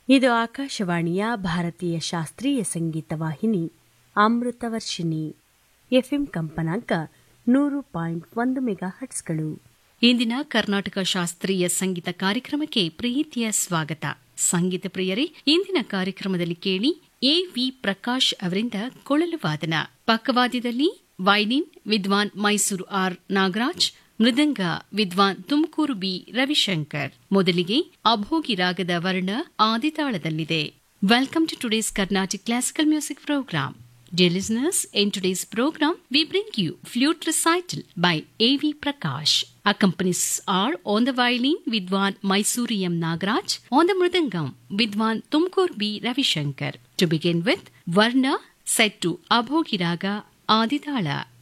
ಇದು ಆಕಾಶವಾಣಿಯ ಭಾರತೀಯ ಶಾಸ್ತ್ರೀಯ ಸಂಗೀತ ವಾಹಿನಿ ಅಮೃತವರ್ಷಿಣಿ ಎಫ್ಎಂ ಕಂಪನಾಂಕ ನೂರು ಪಾಯಿಂಟ್ ಒಂದು ಮೆಗಾ ಹಟ್ಸ್ಗಳು ಇಂದಿನ ಕರ್ನಾಟಕ ಶಾಸ್ತ್ರೀಯ ಸಂಗೀತ ಕಾರ್ಯಕ್ರಮಕ್ಕೆ ಪ್ರೀತಿಯ ಸ್ವಾಗತ ಸಂಗೀತ ಪ್ರಿಯರೇ ಇಂದಿನ ಕಾರ್ಯಕ್ರಮದಲ್ಲಿ ಕೇಳಿ ಎ ವಿ ಪ್ರಕಾಶ್ ಅವರಿಂದ ಕೊಳಲು ವಾದನ ಪಕ್ಕವಾದ್ಯದಲ್ಲಿ ವೈಲಿನ್ ವಿದ್ವಾನ್ ಮೈಸೂರು ಆರ್ ನಾಗರಾಜ್ ಮೃದಂಗ ವಿದ್ವಾನ್ ತುಮಕೂರು ಬಿ ರವಿಶಂಕರ್ ಮೊದಲಿಗೆ ಅಭೋಗಿ ರಾಗದ ವರ್ಣ ಆದಿತಾಳದಲ್ಲಿದೆ welcome to today's Carnatic classical music programme Dear listeners, in today's program, we bring you Flute Recital by A.V. Prakash. Accompanies are on the violin Vidwan Mysuriyam Nagraj, on the mridangam Vidwan Tumkur B. Ravishankar. To begin with, Varna set to Abhogiraga Aditala.